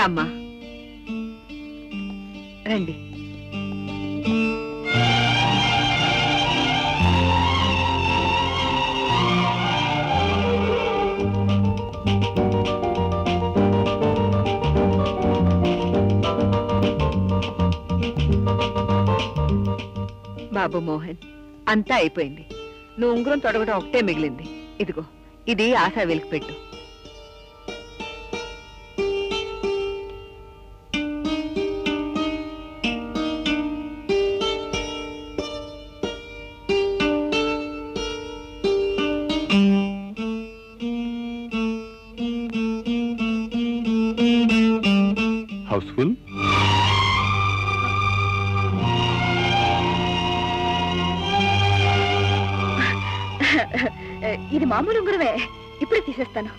రామ్మా రండి బాబు మోహన్ అంతా అయిపోయింది నువ్వు ఉంగరం తొడగడం ఒకటే మిగిలింది ఇదిగో ఇది ఆశా వెలికి పెట్టు హౌస్ఫుల్ ఇది మామూలు ఉంగరమే ఇప్పుడే తీసేస్తాను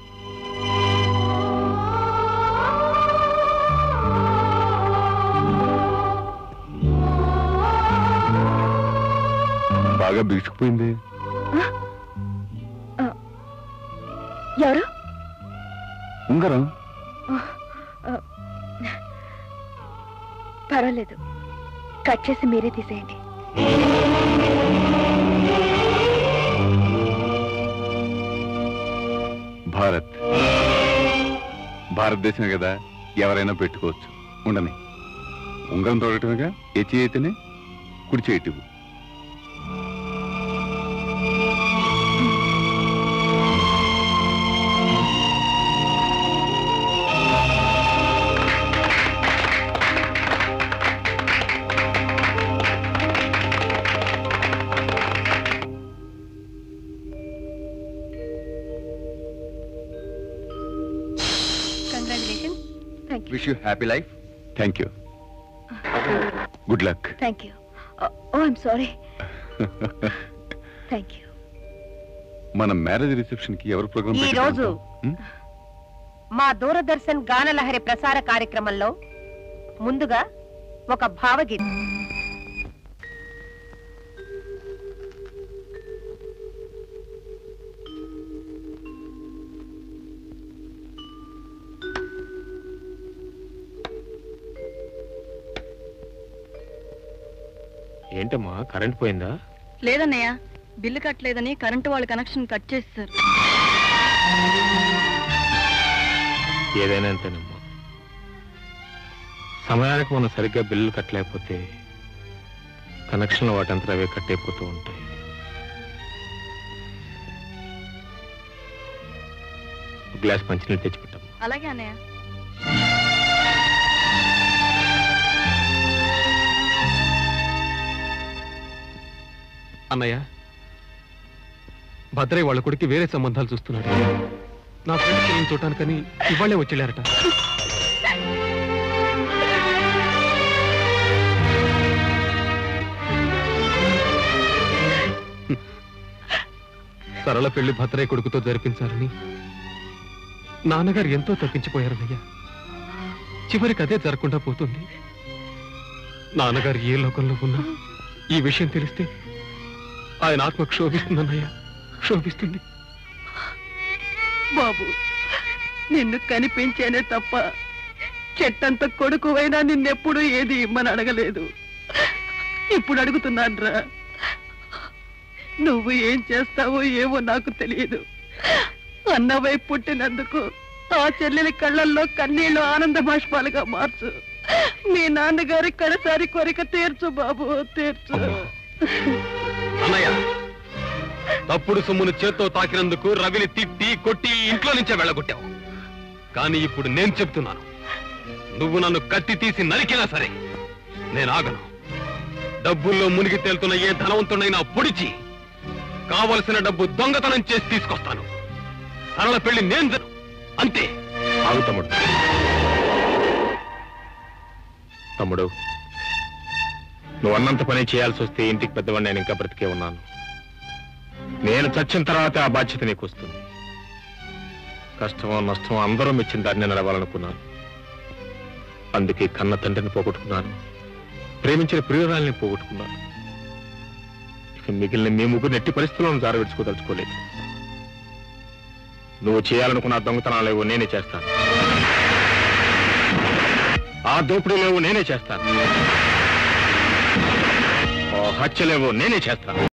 బాగా బిగుసుకుపోయింది ఎవరు ఉంగరం పర్వాలేదు కట్ చేసి మీరే తీసేయండి భారత్ భారతదేశమే కదా ఎవరైనా పెట్టుకోవచ్చు ఉండని ఉంగరం తోడటమేగా ఏ చేయి అయితేనే కుడి చేయటివు congratulation thank you wish you happy life thank you good luck thank you oh I'm sorry thank you మన మ్యారేజ్ రిసెప్షన్ కి ఎవరు ప్రోగ్రామ్ ఈ రోజు మా దూరదర్శన్ గానలహరి ప్రసార కార్యక్రమంలో ముందుగా ఒక భావగీతం ఏంటమ్మా కరెంట్ పోయిందా లేదన్నయ్య బిల్లు కట్టలేదని కరెంటు వాళ్ళ కనెక్షన్ కట్ చేస్తారు ఏదైనా అంతేనమ్మా సమయానికి మనం సరిగ్గా బిల్లులు కట్టలేకపోతే కనెక్షన్లు వాటంతా అవే కట్ అయిపోతూ ఉంటాయి ఒక గ్లాస్ మంచినీళ్ళు తెచ్చిపెట్టాము అలాగే అన్నయ్య అన్నయ్య భద్రయ్య వాళ్ళ కొడుకు వేరే సంబంధాలు చూస్తున్నాడు నా ఫ్రెండ్ నేను చూడటానికని ఇవాళే వచ్చేళ్ళారట సరళ పెళ్లి భద్రయ్య కొడుకుతో జరిపించాలని నాన్నగారు ఎంతో తప్పించిపోయారన్నయ్య చివరికి అదే జరగకుండా పోతుంది నాన్నగారు ఏ లోకంలో ఉన్నా ఈ విషయం తెలిస్తే ఆయన ఆత్మ క్షోభిస్తుందన్నయ్య క్షోభిస్తుంది బాబు నిన్ను కనిపించేనే తప్ప చెట్టంత కొడుకువైనా నిన్నెప్పుడు ఏది ఇమ్మని అడగలేదు ఇప్పుడు అడుగుతున్నాన్రా నువ్వు ఏం చేస్తావో ఏవో నాకు తెలియదు అన్నవై పుట్టినందుకు ఆ చెల్లెలి కళ్ళల్లో కన్నీళ్లు ఆనంద బాష్పాలుగా మార్చు మీ నాన్నగారి కడసారి కోరిక తీర్చు బాబు తీర్చు అన్నయ్య తప్పుడు సొమ్మును చేత్తో తాకినందుకు రవిని తిట్టి కొట్టి ఇంట్లో నుంచే వెళ్ళగొట్టావు కానీ ఇప్పుడు నేను చెప్తున్నాను నువ్వు నన్ను కత్తి తీసి నరికినా సరే నేను ఆగను డబ్బుల్లో మునిగి తేలుతున్న ఏ ధనవంతుడైనా పొడిచి కావలసిన డబ్బు దొంగతనం చేసి తీసుకొస్తాను సరళ పెళ్లి నేను జరు- అంతే ఆగు తమ్ముడు తమ్ముడు నువ్వు అన్నంత పని చేయాల్సి వస్తే ఇంటికి పెద్దవాడిని నేను ఇంకా బ్రతికే ఉన్నాను నేను చచ్చిన తర్వాత ఆ బాధ్యత నీకు వస్తుంది కష్టమో నష్టమో అందరూ మెచ్చిన దాన్ని నడవాలనుకున్నాను అందుకే కన్న తండ్రిని పోగొట్టుకున్నాను ప్రేమించిన ప్రియురాల్ని పోగొట్టుకున్నాను ఇక మిగిలిన మీ ముగ్గురు నెట్టి పరిస్థితులను జారవిడ్చుకోదలుచుకోలేదు నువ్వు చేయాలనుకున్న ఆ దొంగతనాలేవో నేనే చేస్తాను ఆ దోపిడీలేవో నేనే చేస్తాను ఆ హత్యలేవో నేనే చేస్తాను